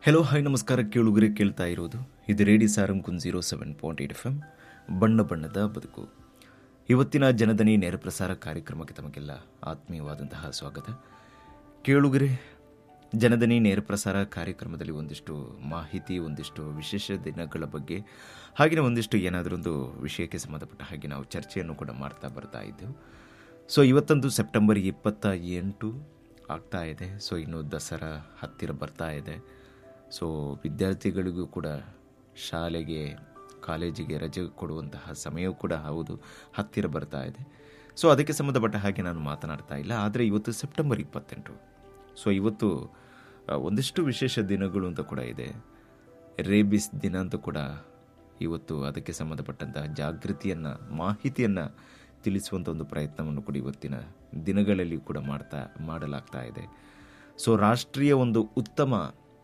hello hi ನಮಸ್ಕಾರ ಕೇಳುಗರೆ ಕೇಳ್ತಾ ಇರೋದು ಇದು ರೇಡಿ ಸಾರಂಕುನ್ zero seven point eight F M ಬಣ್ಣ ಬಣ್ಣದ ಬದುಕು ಇವತ್ತಿನ ಜನದನಿ ನೇರ ಪ್ರಸಾರ ಕಾರ್ಯಕ್ರಮಕ್ಕೆ ತಮಗೆಲ್ಲ ಆತ್ಮೀಯವಾದಂತಹ ಸ್ವಾಗತ ಕೇಳುಗರೆ ಜನದನಿ ನೇರ ಪ್ರಸಾರ ಕಾರ್ಯಕ್ರಮದಲ್ಲಿ ಒಂದಿಷ್ಟು ಮಾಹಿತಿ ಒಂದಿಷ್ಟು ವಿಶೇಷ ದಿನಗಳ ಬಗ್ಗೆ ಹಾಗೆಯೇ ಒಂದಿಷ್ಟು ಏನಾದರೂ ಒಂದು ವಿಷಯಕ್ಕೆ ಸಂಬಂಧಪಟ್ಟ ಹಾಗೆ ನಾವು ಚರ್ಚೆಯನ್ನು ಕೂಡ ಮಾಡ್ತಾ ಬರ್ತಾ ಇದ್ದೆವು ಸೊ ಇವತ್ತೊಂದು ಸೆಪ್ಟೆಂಬರ್ ಇಪ್ಪತ್ತ ಎಂಟು ಆಗ್ತಾ ಇದೆ ಸೊ ಇನ್ನು ದಸರಾ ಹತ್ತಿರ ಬರ್ತಾ ಇದೆ ಸೊ ವಿದ್ಯಾರ್ಥಿಗಳಿಗೂ ಕೂಡ ಶಾಲೆಗೆ ಕಾಲೇಜಿಗೆ ರಜೆ ಕೊಡುವಂತಹ ಸಮಯವೂ ಕೂಡ ಹೌದು ಹತ್ತಿರ ಬರ್ತಾ ಇದೆ ಸೊ ಅದಕ್ಕೆ ಸಂಬಂಧಪಟ್ಟ ಹಾಗೆ ನಾನು ಮಾತನಾಡ್ತಾ ಇಲ್ಲ ಆದರೆ ಇವತ್ತು ಸೆಪ್ಟೆಂಬರ್ ಇಪ್ಪತ್ತೆಂಟು ಸೊ ಇವತ್ತು ಆ, ಒಂದಿಷ್ಟು ವಿಶೇಷ ದಿನಗಳು ಅಂತ ಕೂಡ ಇದೆ ರೇಬಿಸ್ ದಿನ ಅಂತ ಕೂಡ ಇವತ್ತು ಅದಕ್ಕೆ ಸಂಬಂಧಪಟ್ಟಂತಹ ಜಾಗೃತಿಯನ್ನು ಮಾಹಿತಿಯನ್ನು ತಿಳಿಸುವಂಥ ಒಂದು ಪ್ರಯತ್ನವನ್ನು ಕೂಡ ಇವತ್ತಿನ ದಿನಗಳಲ್ಲಿ ಕೂಡ ಮಾಡ್ತಾ ಮಾಡಲಾಗ್ತಾ ಇದೆ ಸೊ ರಾಷ್ಟ್ರೀಯ ಒಂದು ಉತ್ತಮ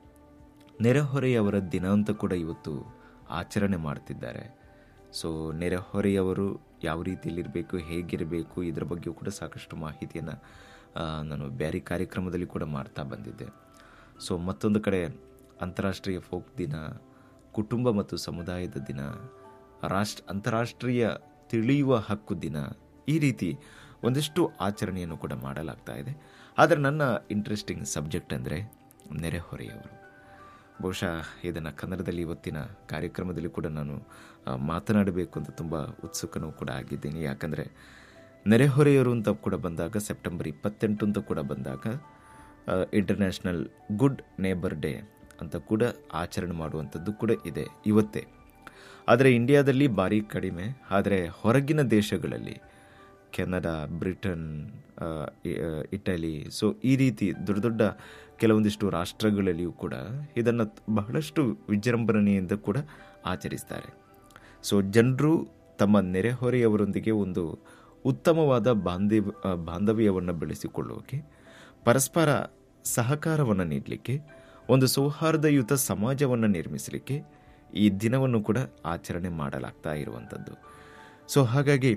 ನೆರೆಹೊರೆಯವರ ದಿನ ಅಂತ ಕೂಡ ಇವತ್ತು ಆಚರಣೆ ಮಾಡ್ತಿದ್ದಾರೆ ಸೊ ನೆರೆಹೊರೆಯವರು ಯಾವ ರೀತಿಯಲ್ಲಿರಬೇಕು ಹೇಗಿರಬೇಕು ಇದರ ಬಗ್ಗೆಯೂ ಕೂಡ ಸಾಕಷ್ಟು ಮಾಹಿತಿಯನ್ನು ನಾನು ಬೇರೆ ಕಾರ್ಯಕ್ರಮದಲ್ಲಿ ಕೂಡ ಮಾಡ್ತಾ ಬಂದಿದ್ದೆ ಸೊ ಮತ್ತೊಂದು ಕಡೆ ಅಂತಾರಾಷ್ಟ್ರೀಯ ಫೋಕ್ ದಿನ ಕುಟುಂಬ ಮತ್ತು ಸಮುದಾಯದ ದಿನ ರಾಷ್ಟ್ರ ಅಂತಾರಾಷ್ಟ್ರೀಯ ತಿಳಿಯುವ ಹಕ್ಕು ದಿನ ಈ ರೀತಿ ಒಂದಿಷ್ಟು ಆಚರಣೆಯನ್ನು ಕೂಡ ಮಾಡಲಾಗ್ತಾ ಇದೆ ಆದರೆ ನನ್ನ ಇಂಟ್ರೆಸ್ಟಿಂಗ್ ಸಬ್ಜೆಕ್ಟ್ ಅಂದರೆ ನೆರೆಹೊರೆಯವರು ಬಹುಶಃ ಇದನ್ನು ಕನ್ನಡದಲ್ಲಿ ಇವತ್ತಿನ ಕಾರ್ಯಕ್ರಮದಲ್ಲಿ ಕೂಡ ನಾನು ಆ, ಮಾತನಾಡಬೇಕು ಅಂತ ತುಂಬ ಉತ್ಸುಕನೂ ಕೂಡ ಆಗಿದ್ದೀನಿ ಯಾಕಂದರೆ ನೆರೆಹೊರೆಯರು ಅಂತ ಕೂಡ ಬಂದಾಗ ಸೆಪ್ಟೆಂಬರ್ ಇಪ್ಪತ್ತೆಂಟು ಅಂತ ಕೂಡ ಬಂದಾಗ ಇಂಟರ್ನ್ಯಾಷನಲ್ ಗುಡ್ ನೇಬರ್ ಡೇ ಅಂತ ಕೂಡ ಆಚರಣೆ ಮಾಡುವಂಥದ್ದು ಕೂಡ ಇದೆ ಇವತ್ತೇ ಆದರೆ ಇಂಡಿಯಾದಲ್ಲಿ ಭಾರಿ ಕಡಿಮೆ ಆದರೆ ಹೊರಗಿನ ದೇಶಗಳಲ್ಲಿ ಕೆನಡಾ ಬ್ರಿಟನ್ ಆ, ಇ- ಆ, ಇಟಲಿ ಸೊ ಈ ರೀತಿ ದೊಡ್ಡ ದೊಡ್ಡ ಕೆಲವೊಂದಿಷ್ಟು ರಾಷ್ಟ್ರಗಳಲ್ಲಿಯೂ ಕೂಡ ಇದನ್ನು ಬಹಳಷ್ಟು ವಿಜೃಂಭಣೆಯಿಂದ ಕೂಡ ಆಚರಿಸ್ತಾರೆ ಸೊ ಜನರು ತಮ್ಮ ನೆರೆಹೊರೆಯವರೊಂದಿಗೆ ಒಂದು ಉತ್ತಮವಾದ ಬಾಂಧವ್ಯ ಆ, ಬಾಂಧವ್ಯವನ್ನು ಬೆಳೆಸಿಕೊಳ್ಳೋಕೆ ಪರಸ್ಪರ ಸಹಕಾರವನ್ನು ನೀಡಲಿಕ್ಕೆ ಒಂದು ಸೌಹಾರ್ದಯುತ ಸಮಾಜವನ್ನು ನಿರ್ಮಿಸಲಿಕ್ಕೆ ಈ ದಿನವನ್ನು ಕೂಡ ಆಚರಣೆ ಮಾಡಲಾಗ್ತಾ ಇರುವಂಥದ್ದು ಸೊ ಹಾಗಾಗಿ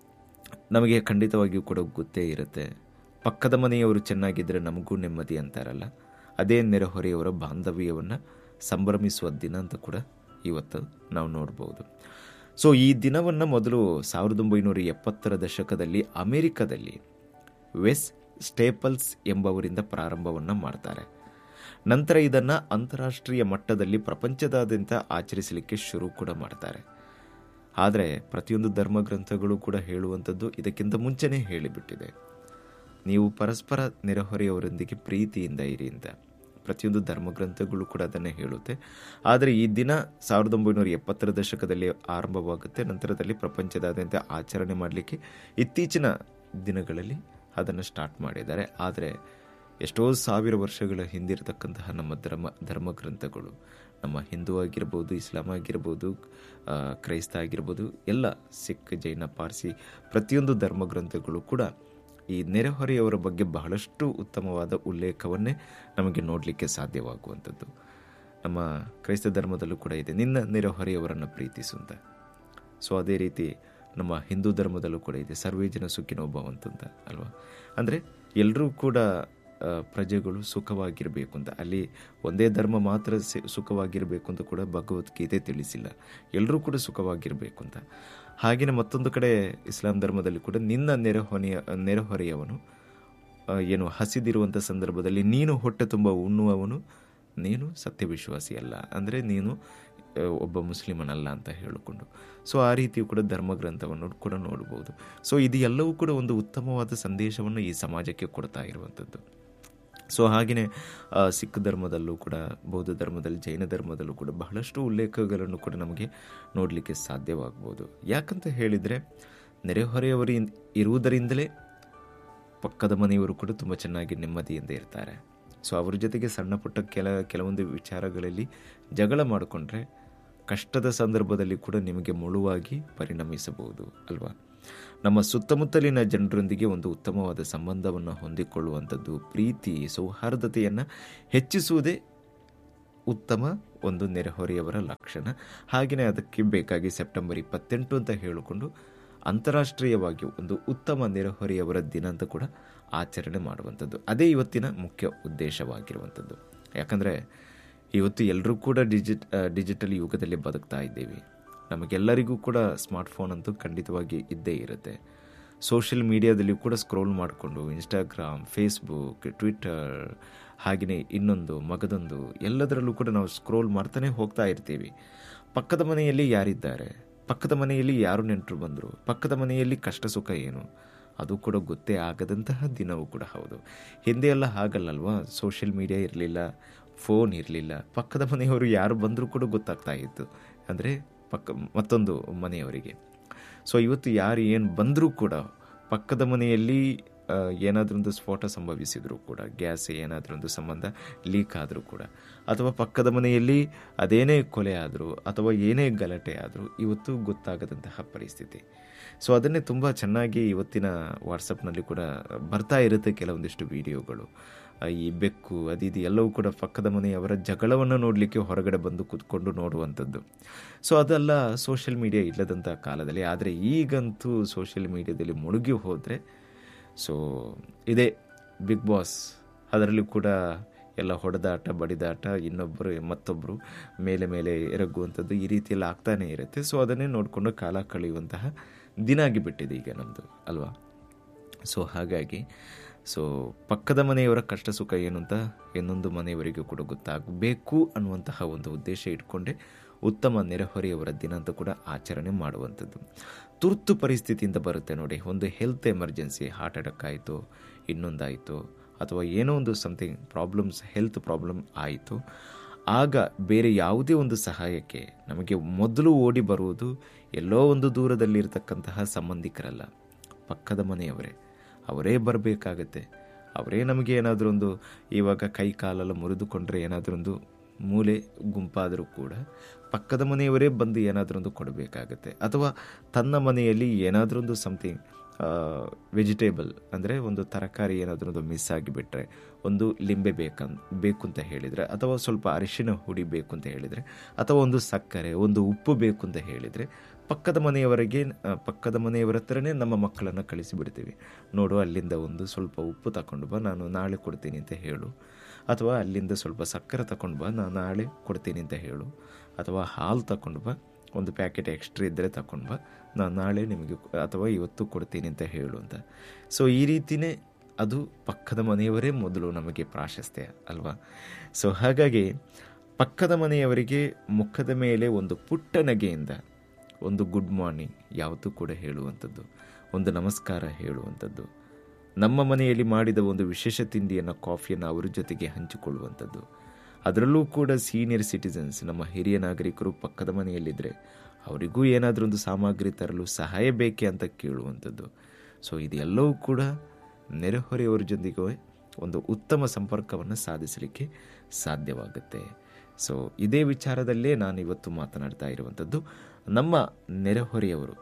ನಮಗೆ ಖಂಡಿತವಾಗಿಯೂ ಕೂಡ ಗೊತ್ತೇ ಇರುತ್ತೆ ಪಕ್ಕದ ಮನೆಯವರು ಚೆನ್ನಾಗಿದ್ದರೆ ನಮಗೂ ನೆಮ್ಮದಿ ಅಂತಾರಲ್ಲ ಅದೇ ನೆರೆಹೊರೆಯವರ ಬಾಂಧವ್ಯವನ್ನು ಸಂಭ್ರಮಿಸುವ ದಿನ ಅಂತ ಕೂಡ ಇವತ್ತು ನಾವು ನೋಡ್ಬೋದು ಸೊ ಈ ದಿನವನ್ನು ಮೊದಲು ಸಾವಿರದ ಒಂಬೈನೂರ ಎಪ್ಪತ್ತರ ದಶಕದಲ್ಲಿ ಅಮೆರಿಕದಲ್ಲಿ ವೆಸ್ ಸ್ಟೇಪಲ್ಸ್ ಎಂಬವರಿಂದ ಪ್ರಾರಂಭವನ್ನು ಮಾಡ್ತಾರೆ ನಂತರ ಇದನ್ನು ಅಂತಾರಾಷ್ಟ್ರೀಯ ಮಟ್ಟದಲ್ಲಿ ಪ್ರಪಂಚದಾದ್ಯಂತ ಆಚರಿಸಲಿಕ್ಕೆ ಶುರು ಕೂಡ ಮಾಡ್ತಾರೆ ಆದರೆ ಪ್ರತಿಯೊಂದು ಧರ್ಮ ಗ್ರಂಥಗಳು ಕೂಡ ಹೇಳುವಂಥದ್ದು ಇದಕ್ಕಿಂತ ಮುಂಚೆನೇ ಹೇಳಿಬಿಟ್ಟಿದೆ ನೀವು ಪರಸ್ಪರ ನೆರೆಹೊರೆಯವರೊಂದಿಗೆ ಪ್ರೀತಿಯಿಂದ ಇರಿ ಅಂತ ಪ್ರತಿಯೊಂದು ಧರ್ಮಗ್ರಂಥಗಳು ಕೂಡ ಅದನ್ನೇ ಹೇಳುತ್ತೆ ಆದರೆ ಈ ದಿನ ಸಾವಿರದ ಒಂಬೈನೂರ ಎಪ್ಪತ್ತರ ದಶಕದಲ್ಲಿ ಆರಂಭವಾಗುತ್ತೆ ನಂತರದಲ್ಲಿ ಪ್ರಪಂಚದಾದ್ಯಂತ ಆಚರಣೆ ಮಾಡಲಿಕ್ಕೆ ಇತ್ತೀಚಿನ ದಿನಗಳಲ್ಲಿ ಅದನ್ನು ಸ್ಟಾರ್ಟ್ ಮಾಡಿದ್ದಾರೆ ಆದರೆ ಎಷ್ಟೋ ಸಾವಿರ ವರ್ಷಗಳ ಹಿಂದಿರತಕ್ಕಂತಹ ನಮ್ಮ ಧರ್ಮ ಧರ್ಮಗ್ರಂಥಗಳು ನಮ್ಮ ಹಿಂದೂ ಆಗಿರ್ಬೋದು ಇಸ್ಲಾಂ ಆಗಿರ್ಬೋದು ಆ, ಕ್ರೈಸ್ತ ಆಗಿರ್ಬೋದು ಎಲ್ಲ ಸಿಖ್ ಜೈನ ಪಾರ್ಸಿ ಪ್ರತಿಯೊಂದು ಧರ್ಮಗ್ರಂಥಗಳು ಕೂಡ ಈ ನೆರೆಹೊರೆಯವರ ಬಗ್ಗೆ ಬಹಳಷ್ಟು ಉತ್ತಮವಾದ ಉಲ್ಲೇಖವನ್ನೇ ನಮಗೆ ನೋಡಲಿಕ್ಕೆ ಸಾಧ್ಯವಾಗುವಂಥದ್ದು ನಮ್ಮ ಕ್ರೈಸ್ತ ಧರ್ಮದಲ್ಲೂ ಕೂಡ ಇದೆ ನಿನ್ನ ನೆರೆಹೊರೆಯವರನ್ನು ಪ್ರೀತಿಸು ಅಂತ ಸೊ ಅದೇ ರೀತಿ ನಮ್ಮ ಹಿಂದೂ ಧರ್ಮದಲ್ಲೂ ಕೂಡ ಇದೆ ಸರ್ವೇ ಜನ ಸುಖಿನೋ ಭವಂತು ಅಂತ ಅಲ್ವಾ ಅಂದರೆ ಎಲ್ಲರೂ ಕೂಡ ಆ, ಪ್ರಜೆಗಳು ಸುಖವಾಗಿರಬೇಕು ಅಂತ ಅಲ್ಲಿ ಒಂದೇ ಧರ್ಮ ಮಾತ್ರ ಸಿ- ಸುಖವಾಗಿರಬೇಕು ಅಂತ ಕೂಡ ಭಗವದ್ಗೀತೆ ತಿಳಿಸಿಲ್ಲ ಎಲ್ಲರೂ ಕೂಡ ಸುಖವಾಗಿರಬೇಕು ಅಂತ ಹಾಗೆಯೇ ಮತ್ತೊಂದು ಕಡೆ ಇಸ್ಲಾಂ ಧರ್ಮದಲ್ಲಿ ಕೂಡ ನಿನ್ನ ನೆರೆಹೊನೆಯ ನೆರೆಹೊರೆಯವನು ಆ, ಏನು ಹಸಿದಿರುವಂಥ ಸಂದರ್ಭದಲ್ಲಿ ನೀನು ಹೊಟ್ಟೆ ತುಂಬ ಉಣ್ಣುವವನು ನೀನು ಸತ್ಯವಿಶ್ವಾಸಿ ಅಲ್ಲ ಅಂದರೆ ನೀನು ಆ, ಒಬ್ಬ ಮುಸ್ಲಿಮನಲ್ಲ ಅಂತ ಹೇಳಿಕೊಂಡು ಸೊ ಆ ರೀತಿಯೂ ಕೂಡ ಧರ್ಮಗ್ರಂಥವನ್ನು ಕೂಡ ನೋಡ್ಬೋದು ಸೊ ಇದು ಎಲ್ಲವೂ ಕೂಡ ಒಂದು ಉತ್ತಮವಾದ ಸಂದೇಶವನ್ನು ಈ ಸಮಾಜಕ್ಕೆ ಕೊಡ್ತಾ ಇರುವಂಥದ್ದು ಸೊ ಹಾಗೆಯೇ ಆ, ಸಿಖ್ ಧರ್ಮದಲ್ಲೂ ಕೂಡ ಬೌದ್ಧ ಧರ್ಮದಲ್ಲಿ ಜೈನ ಧರ್ಮದಲ್ಲೂ ಕೂಡ ಬಹಳಷ್ಟು ಉಲ್ಲೇಖಗಳನ್ನು ಕೂಡ ನಮಗೆ ನೋಡಲಿಕ್ಕೆ ಸಾಧ್ಯವಾಗ್ಬೋದು ಯಾಕಂತ ಹೇಳಿದರೆ ನೆರೆಹೊರೆಯವರು ಇನ್- ಇರುವುದರಿಂದಲೇ ಪಕ್ಕದ ಮನೆಯವರು ಕೂಡ ತುಂಬ ಚೆನ್ನಾಗಿ ನೆಮ್ಮದಿಯಿಂದ ಇರ್ತಾರೆ ಸೊ ಅವ್ರ ಜೊತೆಗೆ ಸಣ್ಣ ಪುಟ್ಟ ಕೆಲ ಕೆಲವೊಂದು ವಿಚಾರಗಳಲ್ಲಿ ಜಗಳ ಮಾಡಿಕೊಂಡ್ರೆ ಕಷ್ಟದ ಸಂದರ್ಭದಲ್ಲಿ ಕೂಡ ನಿಮಗೆ ಮುಳುವಾಗಿ ಪರಿಣಮಿಸಬಹುದು ಅಲ್ವಾ ನಮ್ಮ ಸುತ್ತಮುತ್ತಲಿನ ಜನರೊಂದಿಗೆ ಒಂದು ಉತ್ತಮವಾದ ಸಂಬಂಧವನ್ನು ಹೊಂದಿಕೊಳ್ಳುವಂಥದ್ದು ಪ್ರೀತಿ ಸೌಹಾರ್ದತೆಯನ್ನು ಹೆಚ್ಚಿಸುವುದೇ ಉತ್ತಮ ಒಂದು ನೆರೆಹೊರೆಯವರ ಲಕ್ಷಣ ಹಾಗೆಯೇ ಅದಕ್ಕೆ ಬೇಕಾಗಿ ಸೆಪ್ಟೆಂಬರ್ ಇಪ್ಪತ್ತೆಂಟು ಅಂತ ಹೇಳಿಕೊಂಡು ಅಂತಾರಾಷ್ಟ್ರೀಯವಾಗಿ ಒಂದು ಉತ್ತಮ ನೆರೆಹೊರೆಯವರ ದಿನ ಅಂತ ಕೂಡ ಆಚರಣೆ ಮಾಡುವಂಥದ್ದು ಅದೇ ಇವತ್ತಿನ ಮುಖ್ಯ ಉದ್ದೇಶವಾಗಿರುವಂಥದ್ದು ಯಾಕಂದರೆ ಇವತ್ತು ಎಲ್ಲರೂ ಕೂಡ ಡಿಜಿಟ್ ಡಿಜಿಟಲ್ ಯುಗದಲ್ಲಿ ಬದುಕ್ತಾ ಇದ್ದೀವಿ ನಮಗೆಲ್ಲರಿಗೂ ಕೂಡ ಸ್ಮಾರ್ಟ್ಫೋನ್ ಅಂತೂ ಖಂಡಿತವಾಗಿ ಇದ್ದೇ ಇರುತ್ತೆ ಸೋಷಿಯಲ್ ಮೀಡಿಯಾದಲ್ಲಿ ಕೂಡ ಸ್ಕ್ರೋಲ್ ಮಾಡಿಕೊಂಡು ಇನ್ಸ್ಟಾಗ್ರಾಮ್ ಫೇಸ್ಬುಕ್ ಟ್ವಿಟ್ಟರ್ ಹಾಗೆಯೇ ಇನ್ನೊಂದು ಮಗದೊಂದು ಎಲ್ಲದರಲ್ಲೂ ಕೂಡ ನಾವು ಸ್ಕ್ರೋಲ್ ಮಾಡ್ತಾನೆ ಹೋಗ್ತಾ ಇರ್ತೀವಿ ಪಕ್ಕದ ಮನೆಯಲ್ಲಿ ಯಾರಿದ್ದಾರೆ ಪಕ್ಕದ ಮನೆಯಲ್ಲಿ ಯಾರು ನೆಂಟರು ಬಂದರು ಪಕ್ಕದ ಮನೆಯಲ್ಲಿ ಕಷ್ಟ ಸುಖ ಏನು ಅದು ಕೂಡ ಗೊತ್ತೇ ಆಗದಂತಹ ದಿನವೂ ಕೂಡ ಹೌದು ಹಿಂದೆ ಎಲ್ಲ ಹಾಗಲ್ಲಲ್ವಾ ಸೋಷಿಯಲ್ ಮೀಡಿಯಾ ಇರಲಿಲ್ಲ ಫೋನ್ ಇರಲಿಲ್ಲ ಪಕ್ಕದ ಮನೆಯವರು ಯಾರು ಬಂದರೂ ಕೂಡ ಗೊತ್ತಾಗ್ತಾ ಇತ್ತು ಅಂದರೆ ಪಕ್ಕ ಮತ್ತೊಂದು ಮನೆಯವರಿಗೆ ಸೊ ಇವತ್ತು ಯಾರು ಏನು ಬಂದರೂ ಕೂಡ ಪಕ್ಕದ ಮನೆಯಲ್ಲಿ ಏನಾದ್ರೊಂದು ಸ್ಫೋಟ ಸಂಭವಿಸಿದರೂ ಕೂಡ ಗ್ಯಾಸ್ ಏನಾದ್ರೊಂದು ಸಂಬಂಧ ಲೀಕ್ ಆದರೂ ಕೂಡ ಅಥವಾ ಪಕ್ಕದ ಮನೆಯಲ್ಲಿ ಅದೇನೇ ಕೊಲೆ ಆದರೂ ಅಥವಾ ಏನೇ ಗಲಾಟೆ ಆದರೂ ಇವತ್ತು ಗೊತ್ತಾಗದಂತಹ ಪರಿಸ್ಥಿತಿ ಸೊ ಅದನ್ನೇ ತುಂಬ ಚೆನ್ನಾಗಿ ಇವತ್ತಿನ ವಾಟ್ಸಪ್ನಲ್ಲಿ ಕೂಡ ಬರ್ತಾ ಇರುತ್ತೆ ಕೆಲವೊಂದಿಷ್ಟು ವಿಡಿಯೋಗಳು ಈ ಬೆಕ್ಕು ಅದಿದು ಎಲ್ಲವೂ ಕೂಡ ಪಕ್ಕದ ಮನೆಯವರ ಜಗಳವನ್ನು ನೋಡಲಿಕ್ಕೆ ಹೊರಗಡೆ ಬಂದು ಕೂತ್ಕೊಂಡು ನೋಡುವಂಥದ್ದು ಸೊ ಅದೆಲ್ಲ ಸೋಷಿಯಲ್ ಮೀಡಿಯಾ ಇಲ್ಲದಂಥ ಕಾಲದಲ್ಲಿ ಆದರೆ ಈಗಂತೂ ಸೋಷಿಯಲ್ ಮೀಡಿಯಾದಲ್ಲಿ ಮುಳುಗಿ ಹೋದರೆ ಸೊ ಇದೇ ಬಿಗ್ ಬಾಸ್ ಅದರಲ್ಲೂ ಕೂಡ ಎಲ್ಲ ಹೊಡೆದಾಟ ಬಡಿದಾಟ ಇನ್ನೊಬ್ಬರು ಮತ್ತೊಬ್ಬರು ಮೇಲೆ ಮೇಲೆ ಎರಗುವಂಥದ್ದು ಈ ರೀತಿಯೆಲ್ಲ ಆಗ್ತಾನೇ ಇರುತ್ತೆ ಸೊ ಅದನ್ನೇ ನೋಡಿಕೊಂಡು ಕಾಲ ಕಳೆಯುವಂತಹ ದಿನ ಆಗಿಬಿಟ್ಟಿದೆ ಈಗ ನಮ್ಮದು ಅಲ್ವಾ ಸೊ ಹಾಗಾಗಿ ಸೊ ಪಕ್ಕದ ಮನೆಯವರ ಕಷ್ಟ ಸುಖ ಏನು ಅಂತ ಇನ್ನೊಂದು ಮನೆಯವರಿಗೂ ಕೂಡ ಗೊತ್ತಾಗಬೇಕು ಅನ್ನುವಂತಹ ಒಂದು ಉದ್ದೇಶ ಇಟ್ಕೊಂಡೆ ಉತ್ತಮ ನೆರೆಹೊರೆಯವರ ದಿನ ಅಂತ ಕೂಡ ಆಚರಣೆ ಮಾಡುವಂಥದ್ದು ತುರ್ತು ಪರಿಸ್ಥಿತಿಯಿಂದ ಬರುತ್ತೆ ನೋಡಿ ಒಂದು ಹೆಲ್ತ್ ಎಮರ್ಜೆನ್ಸಿ ಹಾರ್ಟ್ ಅಟ್ಯಾಕ್ ಆಯಿತು ಇನ್ನೊಂದಾಯಿತು ಅಥವಾ ಏನೋ ಒಂದು ಸಮಥಿಂಗ್ ಪ್ರಾಬ್ಲಮ್ಸ್ ಹೆಲ್ತ್ ಪ್ರಾಬ್ಲಮ್ ಆಯಿತು ಆಗ ಬೇರೆ ಯಾವುದೇ ಒಂದು ಸಹಾಯಕ್ಕೆ ನಮಗೆ ಮೊದಲು ಓಡಿ ಬರುವುದು ಎಲ್ಲೋ ಒಂದು ದೂರದಲ್ಲಿರ್ತಕ್ಕಂತಹ ಸಂಬಂಧಿಕರಲ್ಲ ಪಕ್ಕದ ಮನೆಯವರೇ ಅವರೇ ಬರಬೇಕಾಗತ್ತೆ ಅವರೇ ನಮಗೆ ಏನಾದರೂ ಒಂದು ಇವಾಗ ಕೈ ಕಾಲೆಲ್ಲ ಮುರಿದುಕೊಂಡ್ರೆ ಏನಾದರೂ ಒಂದು ಮೂಲೆ ಗುಂಪಾದರೂ ಕೂಡ ಪಕ್ಕದ ಮನೆಯವರೇ ಬಂದು ಏನಾದರೂ ಒಂದು ಕೊಡಬೇಕಾಗತ್ತೆ ಅಥವಾ ತನ್ನ ಮನೆಯಲ್ಲಿ ಏನಾದರೂ ಒಂದು ಸಮಥಿಂಗ್ ವೆಜಿಟೇಬಲ್ ಅಂದರೆ ಒಂದು ತರಕಾರಿ ಏನಾದರೂ ಒಂದು ಮಿಸ್ ಆಗಿಬಿಟ್ರೆ ಒಂದು ಲಿಂಬೆ ಬೇಕಂತ ಬೇಕು ಅಂತ ಹೇಳಿದರೆ ಅಥವಾ ಸ್ವಲ್ಪ ಅರಿಶಿನ ಹುಡಿ ಬೇಕು ಅಂತ ಹೇಳಿದರೆ ಅಥವಾ ಒಂದು ಸಕ್ಕರೆ ಒಂದು ಉಪ್ಪು ಬೇಕು ಅಂತ ಹೇಳಿದರೆ ಪಕ್ಕದ ಮನೆಯವರಿಗೆ ಪಕ್ಕದ ಮನೆಯವರ ಹತ್ರನೇ ನಮ್ಮ ಮಕ್ಕಳನ್ನು ಕಳಿಸಿಬಿಡ್ತೀವಿ ನೋಡು ಅಲ್ಲಿಂದ ಒಂದು ಸ್ವಲ್ಪ ಉಪ್ಪು ತಗೊಂಡು ಬಾ ನಾನು ನಾಳೆ ಕೊಡ್ತೀನಿ ಅಂತ ಹೇಳು ಅಥವಾ ಅಲ್ಲಿಂದ ಸ್ವಲ್ಪ ಸಕ್ಕರೆ ತಗೊಂಡು ಬಾ ನಾನು ನಾಳೆ ಕೊಡ್ತೀನಿ ಅಂತ ಹೇಳು ಅಥವಾ ಹಾಲು ತಗೊಂಡು ಬಾ ಒಂದು ಪ್ಯಾಕೆಟ್ ಎಕ್ಸ್ಟ್ರಾ ಇದ್ದರೆ ತಗೊಂಡು ಬಾ ನಾನು ನಾಳೆ ನಿಮಗೆ ಅಥವಾ ಇವತ್ತು ಕೊಡ್ತೀನಿ ಅಂತ ಹೇಳು ಅಂತ ಸೊ ಈ ರೀತಿಯೇ ಅದು ಪಕ್ಕದ ಮನೆಯವರೇ ಮೊದಲು ನಮಗೆ ಪ್ರಾಶಸ್ತ್ಯ ಅಲ್ವಾ ಸೊ ಹಾಗಾಗಿ ಪಕ್ಕದ ಮನೆಯವರಿಗೆ ಮುಖದ ಮೇಲೆ ಒಂದು ಪುಟ್ಟ ನಗೆಯಿಂದ ಒಂದು ಗುಡ್ ಮಾರ್ನಿಂಗ್ ಯಾವತ್ತೂ ಕೂಡ ಹೇಳುವಂಥದ್ದು ಒಂದು ನಮಸ್ಕಾರ ಹೇಳುವಂಥದ್ದು ನಮ್ಮ ಮನೆಯಲ್ಲಿ ಮಾಡಿದ ಒಂದು ವಿಶೇಷ ತಿಂಡಿಯನ್ನು ಕಾಫಿಯನ್ನು ಅವರ ಜೊತೆಗೆ ಹಂಚಿಕೊಳ್ಳುವಂಥದ್ದು ಅದರಲ್ಲೂ ಕೂಡ ಸೀನಿಯರ್ ಸಿಟಿಸನ್ಸ್ ನಮ್ಮ ಹಿರಿಯ ನಾಗರಿಕರು ಪಕ್ಕದ ಮನೆಯಲ್ಲಿದ್ದರೆ ಅವರಿಗೂ ಏನಾದರೂ ಒಂದು ಸಾಮಗ್ರಿ ತರಲು ಸಹಾಯ ಬೇಕೆ ಅಂತ ಕೇಳುವಂಥದ್ದು ಸೊ ಇದೆಲ್ಲವೂ ಕೂಡ ನೆರೆಹೊರೆಯವರ ಜೊತೆಗೆ ಒಂದು ಉತ್ತಮ ಸಂಪರ್ಕವನ್ನು ಸಾಧಿಸಲಿಕ್ಕೆ ಸಾಧ್ಯವಾಗುತ್ತೆ ಸೊ ಇದೇ ವಿಚಾರದಲ್ಲೇ ನಾನು ಇವತ್ತು ಮಾತನಾಡ್ತಾ ಇರುವಂಥದ್ದು ನಮ್ಮ ನೆರೆಹೊರೆಯವರು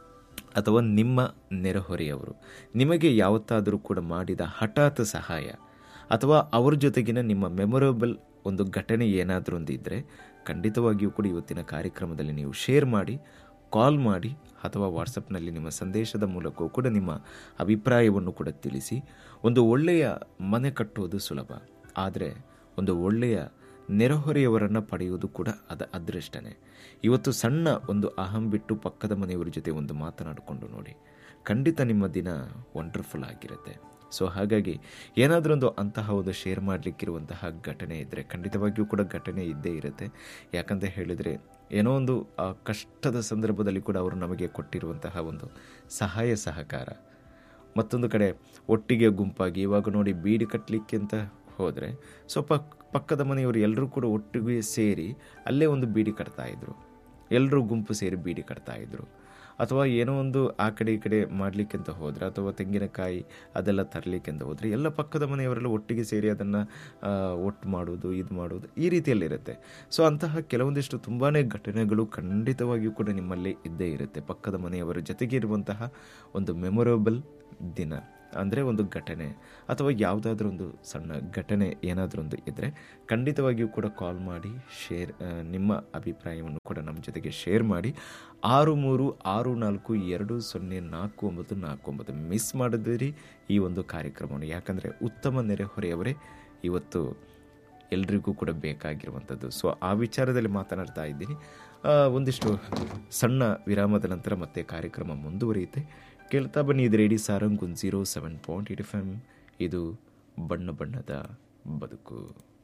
ಅಥವಾ ನಿಮ್ಮ ನೆರೆಹೊರೆಯವರು ನಿಮಗೆ ಯಾವತ್ತಾದರೂ ಕೂಡ ಮಾಡಿದ ಹಠಾತ್ ಸಹಾಯ ಅಥವಾ ಅವ್ರ ಜೊತೆಗಿನ ನಿಮ್ಮ ಮೆಮೊರೇಬಲ್ ಒಂದು ಘಟನೆ ಏನಾದರೂ ಒಂದು ಇದ್ದರೆ ಖಂಡಿತವಾಗಿಯೂ ಕೂಡ ಇವತ್ತಿನ ಕಾರ್ಯಕ್ರಮದಲ್ಲಿ ನೀವು ಶೇರ್ ಮಾಡಿ ಕಾಲ್ ಮಾಡಿ ಅಥವಾ ವಾಟ್ಸಪ್ನಲ್ಲಿ ನಿಮ್ಮ ಸಂದೇಶದ ಮೂಲಕವೂ ಕೂಡ ನಿಮ್ಮ ಅಭಿಪ್ರಾಯವನ್ನು ಕೂಡ ತಿಳಿಸಿ ಒಂದು ಒಳ್ಳೆಯ ಮನೆ ಕಟ್ಟುವುದು ಸುಲಭ ಆದರೆ ಒಂದು ಒಳ್ಳೆಯ ನೆರೆಹೊರೆಯವರನ್ನು ಪಡೆಯುವುದು ಕೂಡ ಅದ ಅದೃಷ್ಟನೇ ಇವತ್ತು ಸಣ್ಣ ಒಂದು ಅಹಂ ಬಿಟ್ಟು ಪಕ್ಕದ ಮನೆಯವರ ಜೊತೆ ಒಂದು ಮಾತನಾಡಿಕೊಂಡು ನೋಡಿ ಖಂಡಿತ ನಿಮ್ಮ ದಿನ ವಂಡರ್ಫುಲ್ ಆಗಿರುತ್ತೆ ಸೊ ಹಾಗಾಗಿ ಏನಾದರೂ ಒಂದು ಅಂತಹ ಒಂದು ಶೇರ್ ಮಾಡಲಿಕ್ಕಿರುವಂತಹ ಘಟನೆ ಇದ್ದರೆ ಖಂಡಿತವಾಗಿಯೂ ಕೂಡ ಘಟನೆ ಇದ್ದೇ ಇರುತ್ತೆ ಯಾಕಂತ ಹೇಳಿದರೆ ಏನೋ ಒಂದು ಆ ಕಷ್ಟದ ಸಂದರ್ಭದಲ್ಲಿ ಕೂಡ ಅವರು ನಮಗೆ ಕೊಟ್ಟಿರುವಂತಹ ಒಂದು ಸಹಾಯ ಸಹಕಾರ ಮತ್ತೊಂದು ಕಡೆ ಒಟ್ಟಿಗೆ ಗುಂಪಾಗಿ ಇವಾಗ ನೋಡಿ ಬೀಡಿ ಕಟ್ಟಲಿಕ್ಕೆ ಅಂತ ಹೋದರೆ ಸ್ವಲ್ಪ ಪಕ್ಕದ ಮನೆಯವರು ಎಲ್ಲರೂ ಕೂಡ ಒಟ್ಟಿಗೆ ಸೇರಿ ಅಲ್ಲೇ ಒಂದು ಬೀಡಿ ಕಟ್ತಾ ಇದ್ರು ಎಲ್ಲರೂ ಗುಂಪು ಸೇರಿ ಬೀಡಿ ಕಟ್ತಾ ಇದ್ರು ಅಥವಾ ಏನೋ ಒಂದು ಆ ಕಡೆ ಈ ಕಡೆ ಮಾಡಲಿಕ್ಕೆ ಅಂತ ಹೋದರೆ ಅಥವಾ ತೆಂಗಿನಕಾಯಿ ಅದೆಲ್ಲ ತರಲಿಕ್ಕೆ ಅಂತ ಹೋದರೆ ಎಲ್ಲ ಪಕ್ಕದ ಮನೆಯವರೆಲ್ಲ ಒಟ್ಟಿಗೆ ಸೇರಿ ಅದನ್ನು ಒಟ್ಟು ಮಾಡೋದು ಇದು ಮಾಡೋದು ಈ ರೀತಿಯಲ್ಲಿರುತ್ತೆ ಸೊ ಅಂತಹ ಕೆಲವೊಂದಿಷ್ಟು ತುಂಬಾ ಘಟನೆಗಳು ಖಂಡಿತವಾಗಿಯೂ ಕೂಡ ನಿಮ್ಮಲ್ಲಿ ಇದ್ದೇ ಇರುತ್ತೆ ಪಕ್ಕದ ಮನೆಯವರ ಜೊತೆಗೆ ಇರುವಂತಹ ಒಂದು ಮೆಮೊರೇಬಲ್ ದಿನ ಅಂದರೆ ಒಂದು ಘಟನೆ ಅಥವಾ ಯಾವುದಾದ್ರೂ ಒಂದು ಸಣ್ಣ ಘಟನೆ ಏನಾದರೂ ಒಂದು ಇದ್ದರೆ ಖಂಡಿತವಾಗಿಯೂ ಕೂಡ ಕಾಲ್ ಮಾಡಿ ಶೇರ್ ನಿಮ್ಮ ಅಭಿಪ್ರಾಯವನ್ನು ಕೂಡ ನಮ್ಮ ಜೊತೆಗೆ ಶೇರ್ ಮಾಡಿ ಆರು ಮೂರು ಆರು ನಾಲ್ಕು ಎರಡು ಸೊನ್ನೆ ನಾಲ್ಕು ಒಂಬತ್ತು ನಾಲ್ಕು ಒಂಬತ್ತು ಮಿಸ್ ಮಾಡಿದಿರಿ ಈ ಒಂದು ಕಾರ್ಯಕ್ರಮವನ್ನು ಯಾಕಂದರೆ ಉತ್ತಮ ನೆರೆಹೊರೆಯವರೇ ಇವತ್ತು ಎಲ್ರಿಗೂ ಕೂಡ ಬೇಕಾಗಿರುವಂಥದ್ದು ಸೊ ಆ ವಿಚಾರದಲ್ಲಿ ಮಾತನಾಡ್ತಾ ಇದ್ದೀನಿ ಆ, ಒಂದಿಷ್ಟು ಸಣ್ಣ ವಿರಾಮದ ನಂತರ ಮತ್ತೆ ಕಾರ್ಯಕ್ರಮ ಮುಂದುವರಿಯುತ್ತೆ ಕೇಳ್ತಾ ಬನ್ನಿ ಇದು ರೇಡಿ ಸಾರಂಗ್ ಒಂದು zero seven point eight F M ಇದು ಬಣ್ಣ ಬಣ್ಣದ ಬದುಕು